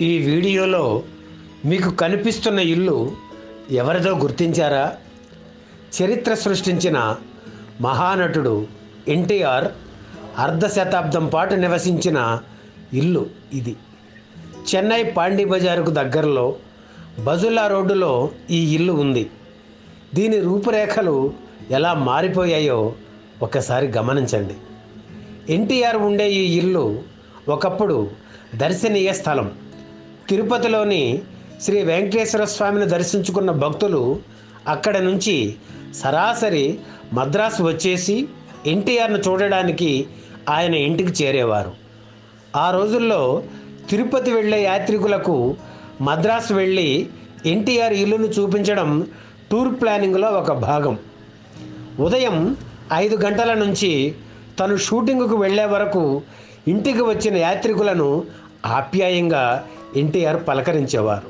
ఈ వీడియోలో మీకు కనిపిస్తున్న ఇల్లు ఎవరిదో గుర్తించారా చరిత్ర సృష్టించిన మహానటుడు ఎన్టీఆర్ అర్ధ శతాబ్దం పాటు నివసించిన ఇల్లు ఇది చెన్నై పాండి బజారుకు దగ్గరలో బజుల్లా రోడ్డులో ఈ ఇల్లు ఉంది దీని రూపురేఖలు ఎలా మారిపోయాయో ఒకసారి గమనించండి ఎన్టీఆర్ ఉండే ఈ ఇల్లు ఒకప్పుడు దర్శనీయ స్థలం తిరుపతిలోని శ్రీ వెంకటేశ్వర స్వామిని దర్శించుకున్న భక్తులు అక్కడ నుంచి సరాసరి మద్రాసు వచ్చేసి ఎన్టీఆర్ను చూడడానికి ఆయన ఇంటికి చేరేవారు ఆ రోజుల్లో తిరుపతి వెళ్ళే యాత్రికులకు మద్రాసు వెళ్ళి ఎన్టీఆర్ ఇల్లును చూపించడం టూర్ ప్లానింగ్లో ఒక భాగం ఉదయం ఐదు గంటల నుంచి తను షూటింగ్కు వెళ్ళే వరకు ఇంటికి వచ్చిన యాత్రికులను ఆప్యాయంగా ఎన్టీఆర్ పలకరించేవారు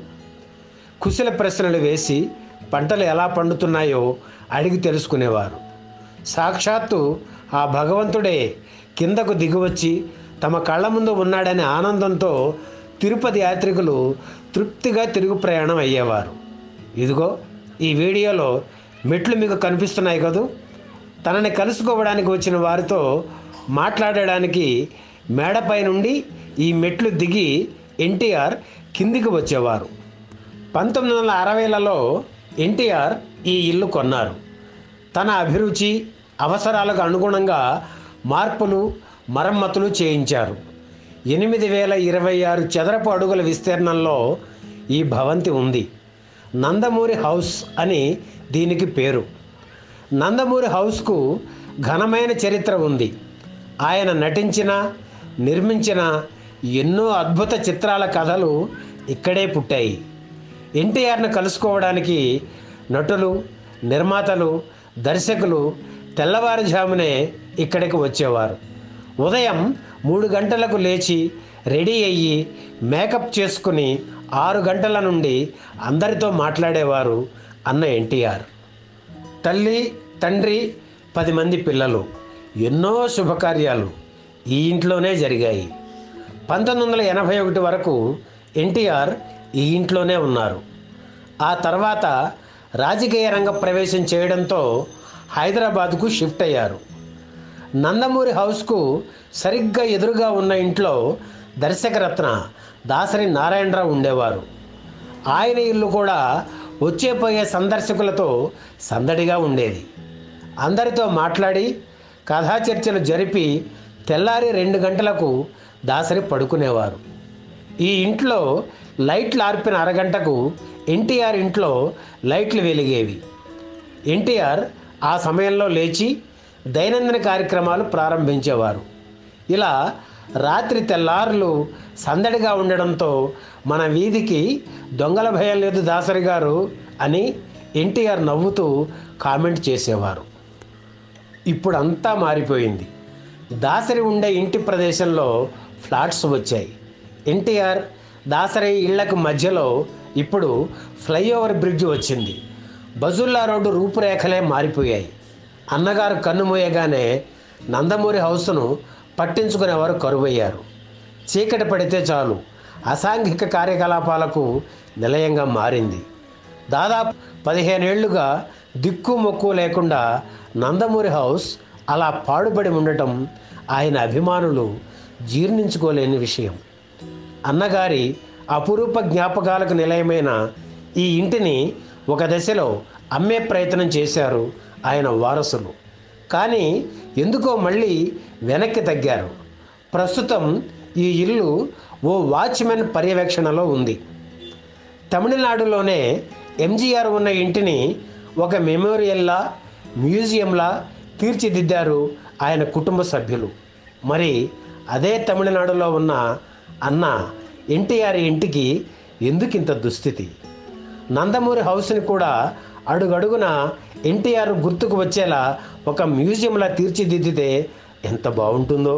కుశల ప్రశ్నలు వేసి పంటలు ఎలా పండుతున్నాయో అడిగి తెలుసుకునేవారు సాక్షాత్తు ఆ భగవంతుడే కిందకు దిగివచ్చి తమ కళ్ళ ముందు ఉన్నాడనే ఆనందంతో తిరుపతి యాత్రికులు తృప్తిగా తిరుగు ప్రయాణం అయ్యేవారు ఇదిగో ఈ వీడియోలో మెట్లు మీకు కనిపిస్తున్నాయి కదూ తనని కలుసుకోవడానికి వచ్చిన వారితో మాట్లాడడానికి మేడపై నుండి ఈ మెట్లు దిగి ఎన్టీఆర్ కిందికి వచ్చేవారు పంతొమ్మిది వందల అరవైలలో ఎన్టీఆర్ ఈ ఇల్లు కొన్నారు తన అభిరుచి అవసరాలకు అనుగుణంగా మార్పులు మరమ్మతులు చేయించారు ఎనిమిది వేల ఇరవై ఆరు చదరపు అడుగుల విస్తీర్ణంలో ఈ భవంతి ఉంది నందమూరి హౌస్ అని దీనికి పేరు నందమూరి హౌస్కు ఘనమైన చరిత్ర ఉంది ఆయన నటించిన నిర్మించిన ఎన్నో అద్భుత చిత్రాల కథలు ఇక్కడే పుట్టాయి ఎన్టీఆర్ను కలుసుకోవడానికి నటులు నిర్మాతలు దర్శకులు తెల్లవారుజామునే ఇక్కడికి వచ్చేవారు ఉదయం మూడు గంటలకు లేచి రెడీ అయ్యి మేకప్ చేసుకుని ఆరు గంటల నుండి అందరితో మాట్లాడేవారు అన్న ఎన్టీఆర్ తల్లి తండ్రి పది మంది పిల్లలు ఎన్నో శుభకార్యాలు ఈ ఇంట్లోనే జరిగాయి పంతొమ్మిది వందల ఎనభై ఒకటి వరకు ఎన్టీఆర్ ఈ ఇంట్లోనే ఉన్నారు ఆ తర్వాత రాజకీయ రంగ ప్రవేశం చేయడంతో హైదరాబాద్కు షిఫ్ట్ అయ్యారు నందమూరి హౌస్కు సరిగ్గా ఎదురుగా ఉన్న ఇంట్లో దర్శకరత్న దాసరి నారాయణరావు ఉండేవారు ఆయన ఇల్లు కూడా వచ్చే పోయే సందర్శకులతో సందడిగా ఉండేది అందరితో మాట్లాడి కథా చర్చలు జరిపి తెల్లారి రెండు గంటలకు దాసరి పడుకునేవారు ఈ ఇంట్లో లైట్లు ఆర్పిన అరగంటకు ఎన్టీఆర్ ఇంట్లో లైట్లు వెలిగేవి ఎన్టీఆర్ ఆ సమయంలో లేచి దైనందిన కార్యక్రమాలు ప్రారంభించేవారు ఇలా రాత్రి తెల్లారులు సందడిగా ఉండడంతో మన వీధికి దొంగల భయం లేదు దాసరి గారు అని ఎన్టీఆర్ నవ్వుతూ కామెంట్ చేసేవారు ఇప్పుడు అంతా మారిపోయింది దాసరి ఉండే ఇంటి ప్రదేశంలో ఫ్లాట్స్ వచ్చాయి ఎన్టీఆర్ దాసరి ఇళ్లకు మధ్యలో ఇప్పుడు ఫ్లైఓవర్ బ్రిడ్జ్ వచ్చింది బజుల్లా రోడ్డు రూపురేఖలే మారిపోయాయి అన్నగారు కన్నుమూయగానే నందమూరి హౌస్ను పట్టించుకునేవారు కరువయ్యారు చీకటి పడితే చాలు అసాంఘిక కార్యకలాపాలకు నిలయంగా మారింది దాదాపు పదిహేనేళ్లుగా దిక్కు మొక్కు లేకుండా నందమూరి హౌస్ అలా పాడుపడి ఉండటం ఆయన అభిమానులు జీర్ణించుకోలేని విషయం అన్నగారి అపురూప జ్ఞాపకాలకు నిలయమైన ఈ ఇంటిని ఒక దశలో అమ్మే ప్రయత్నం చేశారు ఆయన వారసులు కానీ ఎందుకో మళ్ళీ వెనక్కి తగ్గారు ప్రస్తుతం ఈ ఇల్లు ఓ వాచ్మెన్ పర్యవేక్షణలో ఉంది తమిళనాడులోనే ఎంజీఆర్ ఉన్న ఇంటిని ఒక మెమోరియల్లా మ్యూజియంలా తీర్చిదిద్దారు ఆయన కుటుంబ సభ్యులు మరి అదే తమిళనాడులో ఉన్న అన్న ఎన్టీఆర్ ఇంటికి ఎందుకు ఇంత దుస్థితి నందమూరి హౌస్ని కూడా అడుగడుగున ఎన్టీఆర్ గుర్తుకు వచ్చేలా ఒక మ్యూజియంలా తీర్చిదిద్దితే ఎంత బాగుంటుందో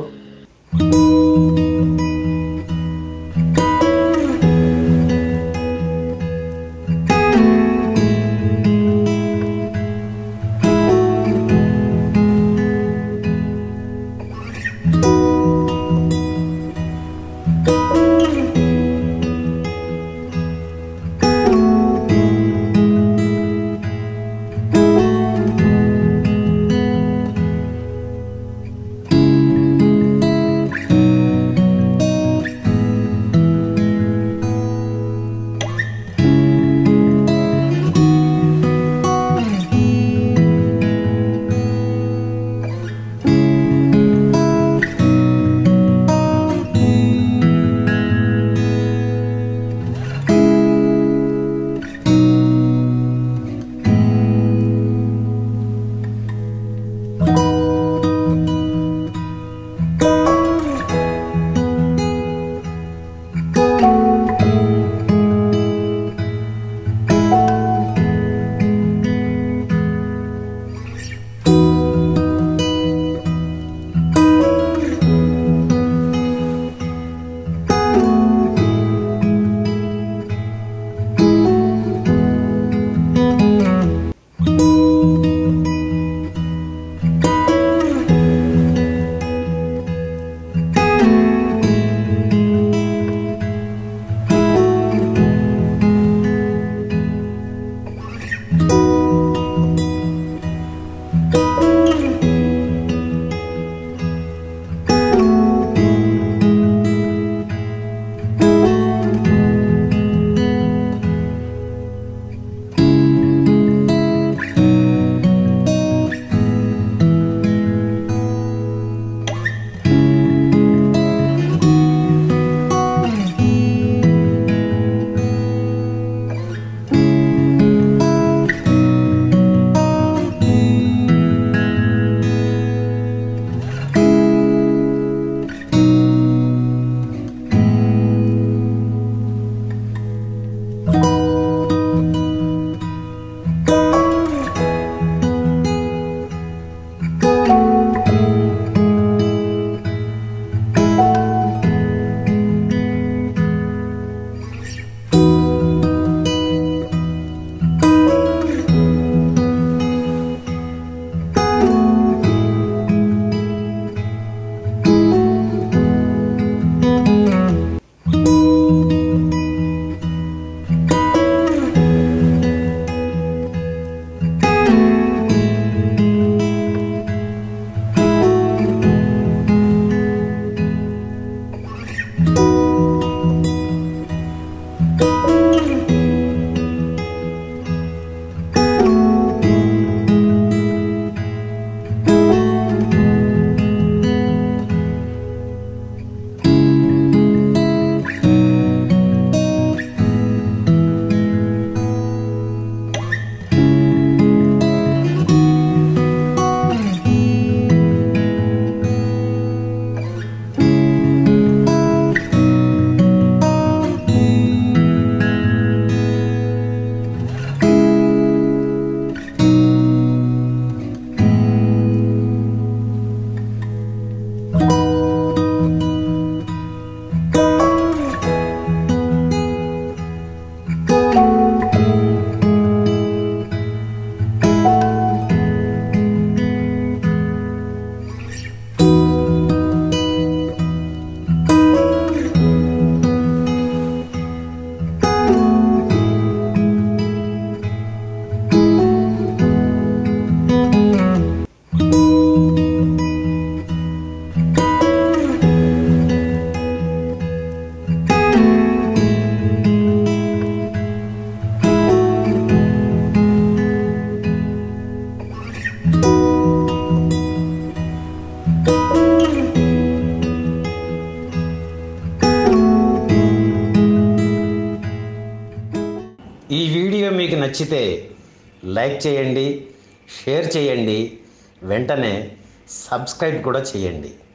ఈ వీడియో మీకు నచ్చితే లైక్ చేయండి షేర్ చేయండి వెంటనే సబ్స్క్రైబ్ కూడా చేయండి